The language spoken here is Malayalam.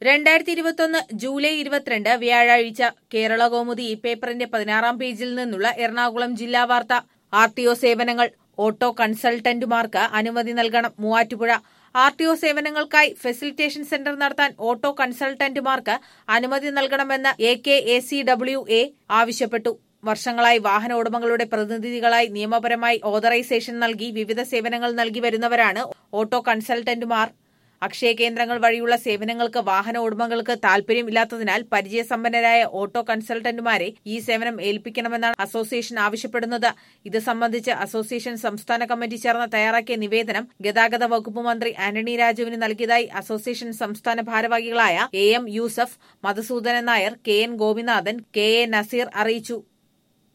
രണ്ടായിരത്തി ഇരുപത്തൊന്ന് ജൂലൈ ഇരുപത്തിരണ്ട് വ്യാഴാഴ്ച കേരള കൗമുദി ഈ പേപ്പറിന്റെ പതിനാറാം പേജിൽ നിന്നുള്ള എറണാകുളം ജില്ലാ വാർത്ത ആർ ടി ഒ സേവനങ്ങൾ ഓട്ടോ കൺസൾട്ടന്റുമാർക്ക് അനുമതി നൽകണം മൂവാറ്റുപുഴ ആർ ടി ഒ സേവനങ്ങൾക്കായി ഫെസിലിറ്റേഷൻ സെന്റർ നടത്താൻ ഓട്ടോ കൺസൾട്ടന്റുമാർക്ക് അനുമതി നൽകണമെന്ന് A K A C W A ആവശ്യപ്പെട്ടു വർഷങ്ങളായി വാഹന ഉടമകളുടെ പ്രതിനിധികളായി നിയമപരമായി ഓതറൈസേഷൻ നൽകി വിവിധ സേവനങ്ങൾ നൽകി വരുന്നവരാണ് ഓട്ടോ കൺസൾട്ടന്റുമാർ അക്ഷയ കേന്ദ്രങ്ങൾ വഴിയുള്ള സേവനങ്ങൾക്ക് വാഹന ഉടമകൾക്ക് താൽപര്യമില്ലാത്തതിനാൽ പരിചയസമ്പന്നരായ ഓട്ടോ കൺസൾട്ടന്റുമാരെ ഈ സേവനം ഏൽപ്പിക്കണമെന്നാണ് അസോസിയേഷൻ ആവശ്യപ്പെടുന്നത് ഇത് സംബന്ധിച്ച് അസോസിയേഷൻ സംസ്ഥാന കമ്മിറ്റി ചേർന്ന് തയ്യാറാക്കിയ നിവേദനം ഗതാഗത വകുപ്പ് മന്ത്രി ആന്റണി രാജുവിന് നൽകിയതായി അസോസിയേഷൻ സംസ്ഥാന ഭാരവാഹികളായ A M Yusuf Madhusoodanan Nair K N Gopinathan K A Nazeer അറിയിച്ചു